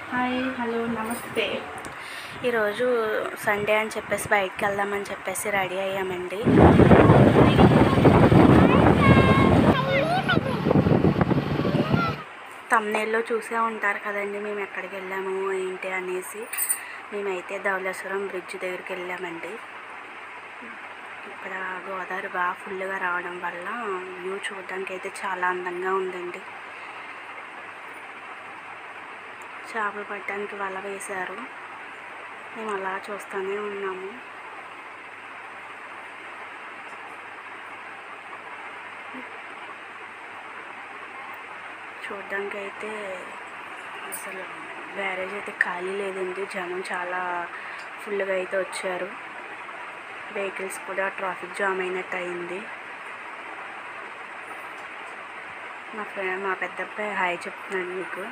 Hi hello నమస్తే ఈరోజు Sunday అని చెప్పేసి బయటికి వెళ్దామని చెప్పేసి రెడీ అయ్యామండి తమ్నేల్లో చూసే ఉంటారు కదండి మేము ఎక్కడికి వెళ్ళాము ఏంటి అనేసి మేమైతే ధవళేశ్వరం బ్రిడ్జ్ దగ్గరికి వెళ్ళామండి ఇక్కడ గోదావరి బాగా ఫుల్గా రావడం వల్ల వ్యూ చూడడానికి అయితే చాలా అందంగా ఉందండి చేపలు పట్టడానికి వల వేశారు మేము అలా చూస్తూనే ఉన్నాము చూడడానికి అయితే అసలు బ్యారేజ్ అయితే ఖాళీ లేదండి జనం చాలా ఫుల్గా అయితే వచ్చారు వెహికల్స్ కూడా ట్రాఫిక్ జామ్ అయినట్టు అయింది మా ఫ్రెండ్ మా పెద్ద అబ్బాయి హాయ్ చెప్తున్నాడు మీకు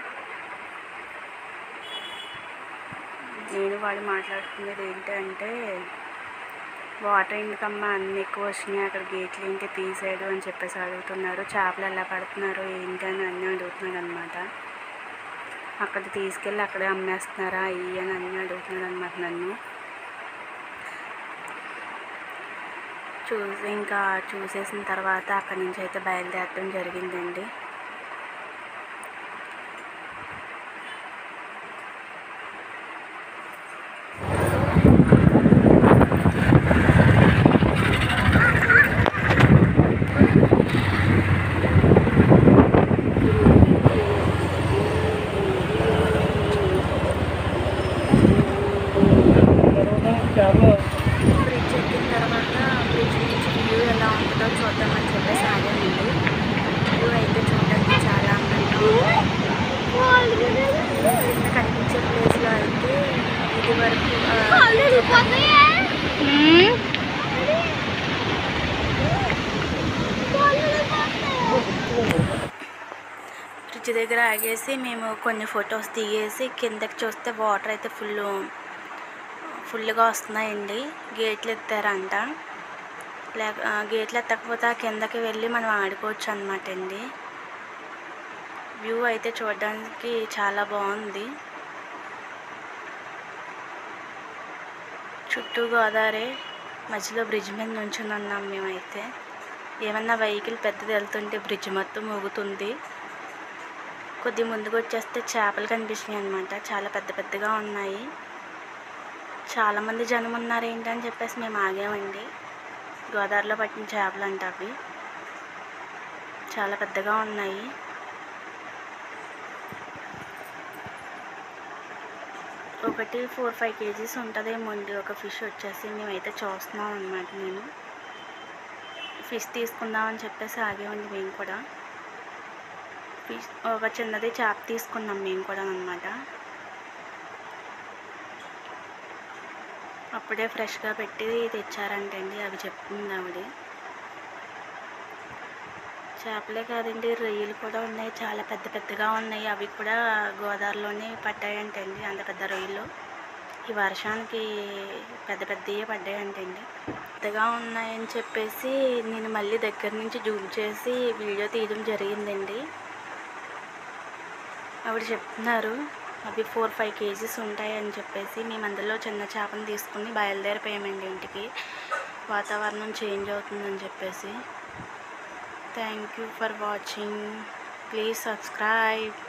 నేను వాళ్ళు మాట్లాడుకునేది ఏంటంటే వాటర్ ఎందుకమ్మా అన్ని ఎక్కువ వచ్చినాయి అక్కడ గేట్లు ఏంటి తీసాడు అని చెప్పేసి అడుగుతున్నారు చేపలు ఎలా పడుతున్నారు ఏంటి అని అన్నీ అడుగుతున్నాడు అనమాట అక్కడ తీసుకెళ్ళి అక్కడే అమ్మేస్తున్నారా అయ్యి అని అన్నీ అడుగుతున్నాడు అనమాట నన్ను చూసి ఇంకా చూసేసిన తర్వాత అక్కడి నుంచి అయితే బయలుదేరడం జరిగిందండి బ్రిడ్జ్ ఎక్కిన తర్వాత బ్రిడ్జ్ నుంచి వ్యూ ఎలా ఉంటుందో చూద్దామని చెప్పేసి ఆగామండి వ్యూ అయితే చూడడానికి చాలా అందంగా ఉంది. కింద కనిపించే ప్లేస్లో అయితే ఇది వరకు బ్రిడ్జ్ దగ్గర ఆగేసి మేము కొన్ని ఫొటోస్ దిగేసి కిందకి చూస్తే వాటర్ అయితే ఫుల్ ఫుల్గా వస్తున్నాయండి గేట్లు ఎత్తారంట లేక ఆ, గేట్లు ఎత్తకపోతే ఆ కిందకి వెళ్ళి మనం ఆడుకోవచ్చు అనమాట అండి వ్యూ అయితే చూడడానికి చాలా బాగుంది చుట్టూ గోదావరి మధ్యలో బ్రిడ్జ్ మీద నుంచుని ఉన్నాం మేమైతే ఏమన్నా వెహికల్ పెద్దది వెళ్తుంటే బ్రిడ్జ్ మొత్తం ఊగుతుంది కొద్ది ముందుకు వచ్చేస్తే చేపలు కనిపిస్తున్నాయి అనమాట చాలా పెద్ద పెద్దగా ఉన్నాయి చాలామంది జనం ఉన్నారు ఏంటని చెప్పేసి మేము ఆగామండి గోదావరిలో పట్టిన చేపలు అంట అవి చాలా పెద్దగా ఉన్నాయి ఒకటి ఫోర్ ఫైవ్ కేజీస్ ఉంటుందేమో అండి ఒక ఫిష్ వచ్చేసి మేమైతే చూస్తున్నాం అనమాట నేను ఫిష్ తీసుకుందామని చెప్పేసి ఆగామండి మేము కూడా ఫిష్ ఒక చిన్నది చేప తీసుకున్నాం మేము కూడా అనమాట అప్పుడే ఫ్రెష్గా పెట్టి తెచ్చారంటండి అవి చెప్తుంది ఆవిడ చేపలే కాదండి రొయ్యలు కూడా ఉన్నాయి చాలా పెద్ద పెద్దగా ఉన్నాయి అవి కూడా గోదావరిలోనే పడ్డాయంటండి అంత పెద్ద రొయ్యలు ఈ వర్షానికి పెద్ద పెద్దవి పడ్డాయంటండి పెద్దగా ఉన్నాయని చెప్పేసి నేను మళ్ళీ దగ్గర నుంచి జూమ్ చేసి వీడియో తీయడం జరిగిందండి ఆవిడ చెప్తున్నారు అవి ఫోర్ ఫైవ్ కేజీస్ ఉంటాయని చెప్పేసి మేము అందులో చిన్న చేపను తీసుకుని బయలుదేరిపోయామండి ఇంటికి వాతావరణం చేంజ్ అవుతుందని చెప్పేసి thank you for watching please subscribe